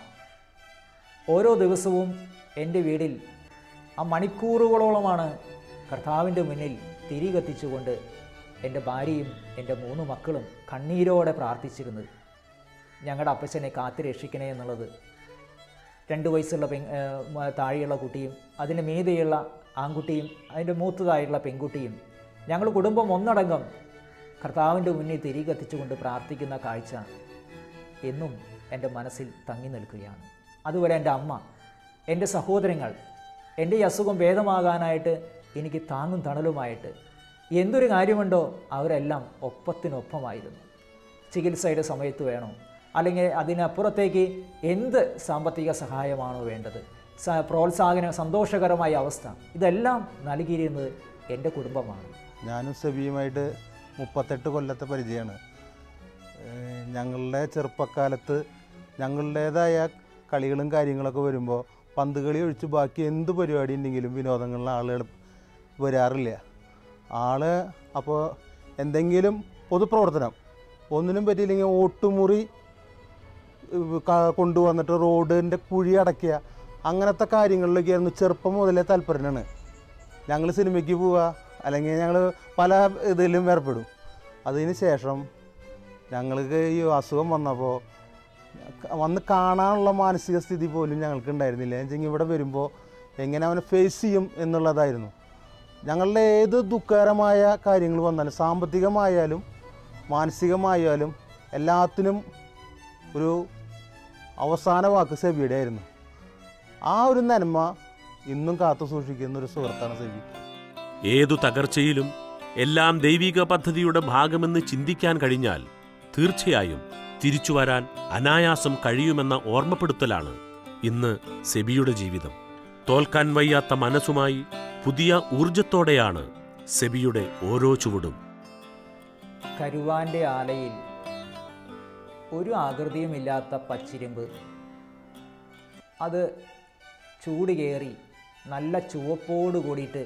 ഓരോ ദിവസവും എൻ്റെ വീടിൽ ആ മണിക്കൂറുകളോളമാണ് കർത്താവിൻ്റെ മുന്നിൽ തിരി കത്തിച്ചുകൊണ്ട് എൻ്റെ ഭാര്യയും എൻ്റെ മൂന്ന് മക്കളും കണ്ണീരോടെ പ്രാർത്ഥിച്ചിരുന്നത് ഞങ്ങളുടെ അപ്പച്ചനെ കാത്തു രക്ഷിക്കണേ എന്നുള്ളത് രണ്ട് വയസ്സുള്ള പെൺ ഏഹ് മ- താഴെയുള്ള കുട്ടിയും അതിന് മീതെയുള്ള ആൺകുട്ടിയും അതിൻ്റെ മൂത്തതായിട്ടുള്ള പെൺകുട്ടിയും ഞങ്ങൾ കുടുംബം ഒന്നടങ്കം കർത്താവിൻ്റെ മുന്നിൽ തിരി കത്തിച്ചുകൊണ്ട് പ്രാർത്ഥിക്കുന്ന കാഴ്ച എന്നും എൻ്റെ മനസ്സിൽ തങ്ങി നിൽക്കുകയാണ് അതുപോലെ എൻ്റെ അമ്മ എൻ്റെ സഹോദരങ്ങൾ എൻ്റെ ഈ അസുഖം ഭേദമാകാനായിട്ട് എനിക്ക് താങ്ങും തണലുമായിട്ട് എന്തൊരു കാര്യമുണ്ടോ അവരെല്ലാം ഒപ്പത്തിനൊപ്പമായിരുന്നു ചികിത്സയുടെ സമയത്ത് വേണോ അല്ലെങ്കിൽ അതിനപ്പുറത്തേക്ക് എന്ത് സാമ്പത്തിക സഹായമാണോ വേണ്ടത് സ- പ്രോത്സാഹന സന്തോഷകരമായ അവസ്ഥ ഇതെല്ലാം നൽകിയിരുന്നത് എൻ്റെ കുടുംബമാണ് ഞാനും സെബിയുമായിട്ട് മുപ്പത്തെട്ട് കൊല്ലത്തെ പരിചയമാണ് ഏഹ് ഞങ്ങളുടെ ചെറുപ്പക്കാലത്ത് ഞങ്ങളുടേതായ കളികളും കാര്യങ്ങളൊക്കെ വരുമ്പോൾ പന്ത് കളി ഒഴിച്ച് ബാക്കി എന്ത് പരിപാടി ഉണ്ടെങ്കിലും വിനോദങ്ങളിൽ ആളുകൾ വരാറില്ല ആള് അപ്പോൾ എന്തെങ്കിലും പൊതുപ്രവർത്തനം ഒന്നിനും പറ്റിയില്ലെങ്കിൽ ഓട്ടുമുറി ഏഹ് ക- കൊണ്ടുവന്നിട്ട് റോഡിൻ്റെ കുഴി അടയ്ക്കുക അങ്ങനത്തെ കാര്യങ്ങളിലൊക്കെയായിരുന്നു ചെറുപ്പം മുതലേ താല്പര്യമാണ് ഞങ്ങൾ സിനിമയ്ക്ക് പോവുക അല്ലെങ്കിൽ ഞങ്ങൾ പല ഇതിലും ഏർപ്പെടും അതിന് ശേഷം ഞങ്ങൾക്ക് ഈ അസുഖം വന്നപ്പോൾ വന്ന് കാണാനുള്ള മാനസിക സ്ഥിതി പോലും ഞങ്ങൾക്ക് ഉണ്ടായിരുന്നില്ല എന്നുവെച്ചെങ്കിൽ ഇവിടെ വരുമ്പോൾ എങ്ങനെ അവനെ ഫേസ് ചെയ്യും എന്നുള്ളതായിരുന്നു ഞങ്ങളുടെ ഏത് ദുഃഖകരമായ കാര്യങ്ങൾ വന്നാലും സാമ്പത്തികമായാലും മാനസികമായാലും എല്ലാത്തിനും ഒരു അവസാന വാക്ക് സെബിയുടെ ആയിരുന്നു ആ ഒരു നന്മ ഇന്നും കാത്തു സൂക്ഷിക്കുന്ന ഒരു സുഹൃത്താണ് സെബി ഏതു തകർച്ചയിലും എല്ലാം ദൈവിക പദ്ധതിയുടെ ഭാഗമെന്ന് ചിന്തിക്കാൻ കഴിഞ്ഞാൽ തീർച്ചയായും തിരിച്ചുവരാൻ അനായാസം കഴിയുമെന്ന ഓർമ്മപ്പെടുത്തലാണ് ഇന്ന് സെബിയുടെ ജീവിതം തോൽക്കാൻ വയ്യാത്ത മനസ്സുമായി പുതിയ ഊർജത്തോടെയാണ് സെബിയുടെ ഓരോ ചുവടും കരുവാന്റെ ആലയിൽ ഒരു ആകൃതിയുമില്ലാത്ത പച്ചിരുമ്പ് അത് ചൂട് കയറി നല്ല ചുവപ്പോട് കൂടിയിട്ട്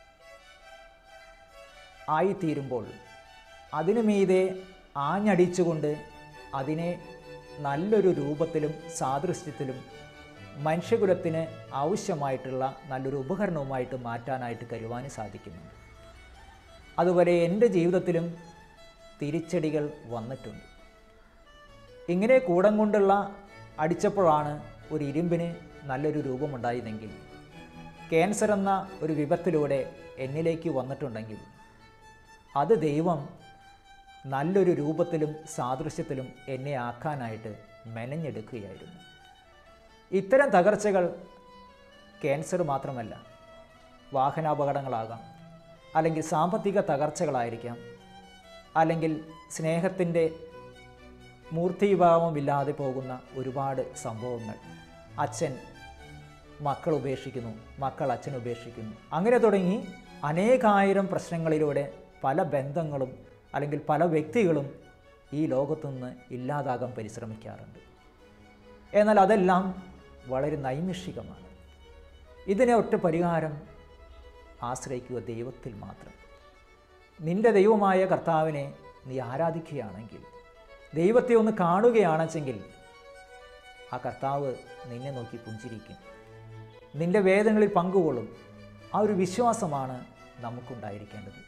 ആയിത്തീരുമ്പോൾ അതിനു മീതെ ആഞ്ഞടിച്ചുകൊണ്ട് അതിനെ നല്ലൊരു രൂപത്തിലും സാദൃശ്യത്തിലും മനുഷ്യകുലത്തിന് ആവശ്യമായിട്ടുള്ള നല്ലൊരു ഉപകരണവുമായിട്ട് മാറ്റാനായിട്ട് കരുവാന് സാധിക്കുന്നു അതുപോലെ എൻ്റെ ജീവിതത്തിലും തിരിച്ചടികൾ വന്നിട്ടുണ്ട് ഇങ്ങനെ കൂടം കൊണ്ടുള്ള അടിച്ചപ്പോഴാണ് ഒരു ഇരുമ്പിന് നല്ലൊരു രൂപമുണ്ടായതെങ്കിൽ ക്യാൻസർ എന്ന ഒരു വിപത്തിലൂടെ എന്നിലേക്ക് വന്നിട്ടുണ്ടെങ്കിൽ അത് ദൈവം നല്ലൊരു രൂപത്തിലും സാദൃശ്യത്തിലും എന്നെ ആക്കാനായിട്ട് മെനഞ്ഞെടുക്കുകയായിരുന്നു ഇത്തരം തകർച്ചകൾ ക്യാൻസർ മാത്രമല്ല വാഹനാപകടങ്ങളാകാം അല്ലെങ്കിൽ സാമ്പത്തിക തകർച്ചകളായിരിക്കാം അല്ലെങ്കിൽ സ്നേഹത്തിൻ്റെ മൂർത്തിഭാവമില്ലാതെ പോകുന്ന ഒരുപാട് സംഭവങ്ങൾ അച്ഛൻ മക്കൾ ഉപേക്ഷിക്കുന്നു മക്കൾ അച്ഛൻ ഉപേക്ഷിക്കുന്നു അങ്ങനെ തുടങ്ങി അനേകായിരം പ്രശ്നങ്ങളിലൂടെ പല ബന്ധങ്ങളും അല്ലെങ്കിൽ പല വ്യക്തികളും ഈ ലോകത്തുനിന്ന് ഇല്ലാതാകാൻ പരിശ്രമിക്കാറുണ്ട് എന്നാൽ അതെല്ലാം വളരെ നൈമിഷികമാണ് ഇതിനെ ഒറ്റ പരിഹാരം ആശ്രയിക്കുക ദൈവത്തിൽ മാത്രം നിന്റെ ദൈവമായ കർത്താവിനെ നീ ആരാധിക്കുകയാണെങ്കിൽ ദൈവത്തെ ഒന്ന് കാണുകയാണെച്ചെങ്കിൽ ആ കർത്താവ് നിന്നെ നോക്കി പുഞ്ചിരിക്കും നിന്റെ വേദനകളിൽ പങ്കുകൊള്ളും ആ ഒരു വിശ്വാസമാണ് നമുക്കുണ്ടായിരിക്കേണ്ടത്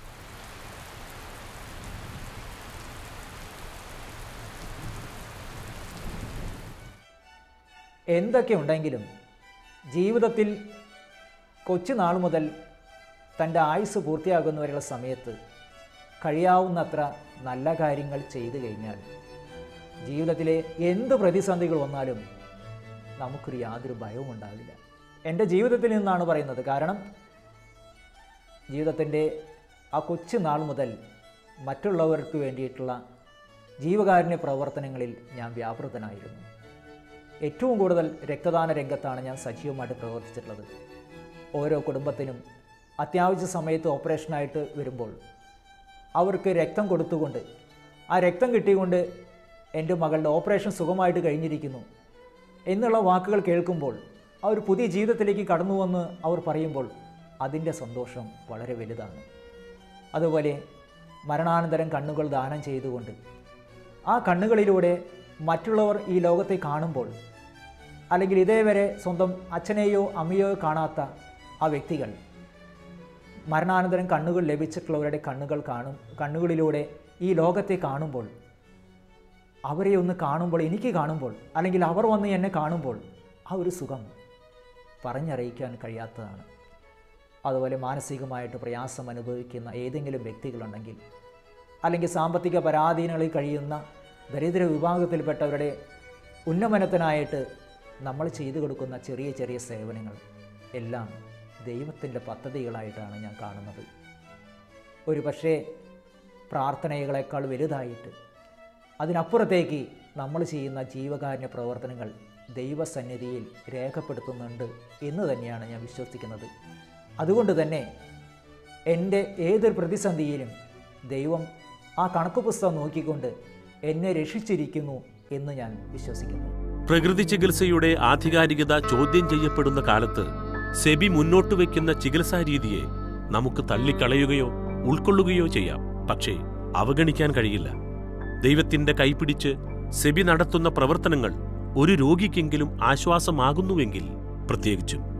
എന്തൊക്കെ ഉണ്ടെങ്കിലും ജീവിതത്തിൽ കൊച്ചുനാൾ മുതൽ തൻ്റെ ആയുസ് പൂർത്തിയാകുന്നവരെയുള്ള സമയത്ത് കഴിയാവുന്നത്ര നല്ല കാര്യങ്ങൾ ചെയ്തു കഴിഞ്ഞാൽ ജീവിതത്തിലെ എന്ത് പ്രതിസന്ധികൾ വന്നാലും നമുക്കൊരു യാതൊരു ഭയവും ഉണ്ടാവില്ല എൻ്റെ ജീവിതത്തിൽ നിന്നാണ് പറയുന്നത് കാരണം ജീവിതത്തിൻ്റെ ആ കൊച്ചു നാൾ മുതൽ മറ്റുള്ളവർക്ക് വേണ്ടിയിട്ടുള്ള ജീവകാരുണ്യ പ്രവർത്തനങ്ങളിൽ ഞാൻ വ്യാപൃതനായിരുന്നു ഏറ്റവും കൂടുതൽ രക്തദാന രംഗത്താണ് ഞാൻ സജീവമായിട്ട് പ്രവർത്തിച്ചിട്ടുള്ളത് ഓരോ കുടുംബത്തിനും അത്യാവശ്യ സമയത്ത് ഓപ്പറേഷനായിട്ട് വരുമ്പോൾ അവർക്ക് രക്തം കൊടുത്തുകൊണ്ട് ആ രക്തം കിട്ടിക്കൊണ്ട് എൻ്റെ മകളുടെ ഓപ്പറേഷൻ സുഖമായിട്ട് കഴിഞ്ഞിരിക്കുന്നു എന്നുള്ള വാക്കുകൾ കേൾക്കുമ്പോൾ ആ ഒരു പുതിയ ജീവിതത്തിലേക്ക് കടന്നുവന്ന് അവർ പറയുമ്പോൾ അതിൻ്റെ സന്തോഷം വളരെ വലുതാണ് അതുപോലെ മരണാനന്തരം കണ്ണുകൾ ദാനം ചെയ്തുകൊണ്ട് ആ കണ്ണുകളിലൂടെ മറ്റുള്ളവർ ഈ ലോകത്തെ കാണുമ്പോൾ അല്ലെങ്കിൽ ഇതേവരെ സ്വന്തം അച്ഛനെയോ അമ്മയോ കാണാത്ത ആ വ്യക്തികൾ മരണാനന്തരം കണ്ണുകൾ ലഭിച്ചിട്ടുള്ളവരുടെ കണ്ണുകൾ കാണും കണ്ണുകളിലൂടെ ഈ ലോകത്തെ കാണുമ്പോൾ അവരെ ഒന്ന് കാണുമ്പോൾ എനിക്ക് കാണുമ്പോൾ അല്ലെങ്കിൽ അവർ വന്ന് എന്നെ കാണുമ്പോൾ ആ ഒരു സുഖം പറഞ്ഞറിയിക്കാൻ കഴിയാത്തതാണ് അതുപോലെ മാനസികമായിട്ട് പ്രയാസം അനുഭവിക്കുന്ന ഏതെങ്കിലും വ്യക്തികളുണ്ടെങ്കിൽ അല്ലെങ്കിൽ സാമ്പത്തിക പരാധീനങ്ങളിൽ കഴിയുന്ന ദരിദ്ര വിഭാഗത്തിൽപ്പെട്ടവരുടെ ഉന്നമനത്തിനായിട്ട് നമ്മൾ ചെയ്തു കൊടുക്കുന്ന ചെറിയ ചെറിയ സേവനങ്ങൾ എല്ലാം ദൈവത്തിൻ്റെ പദ്ധതികളായിട്ടാണ് ഞാൻ കാണുന്നത് ഒരു പക്ഷേ പ്രാർത്ഥനകളെക്കാൾ വലുതായിട്ട് അതിനപ്പുറത്തേക്ക് നമ്മൾ ചെയ്യുന്ന ജീവകാരുണ്യ പ്രവർത്തനങ്ങൾ ദൈവസന്നിധിയിൽ രേഖപ്പെടുത്തുന്നുണ്ട് എന്ന് തന്നെയാണ് ഞാൻ വിശ്വസിക്കുന്നത് അതുകൊണ്ട് തന്നെ എൻ്റെ ഏതൊരു പ്രതിസന്ധിയിലും ദൈവം ആ കണക്ക് പുസ്തകം നോക്കിക്കൊണ്ട് എന്നെ രക്ഷിച്ചിരിക്കുന്നു എന്ന് ഞാൻ വിശ്വസിക്കുന്നു പ്രകൃതി ചികിത്സയുടെ ആധികാരികത ചോദ്യം ചെയ്യപ്പെടുന്ന കാലത്ത് സെബി മുന്നോട്ട് വയ്ക്കുന്ന ചികിത്സാ രീതിയെ നമുക്ക് തള്ളിക്കളയുകയോ ഉൾക്കൊള്ളുകയോ ചെയ്യാം പക്ഷേ അവഗണിക്കാൻ കഴിയില്ല ദൈവത്തിന്റെ കൈപിടിച്ച് സെബി നടത്തുന്ന പ്രവർത്തനങ്ങൾ ഒരു രോഗിക്കെങ്കിലും ആശ്വാസമാകുന്നുവെങ്കിൽ പ്രത്യേകിച്ചും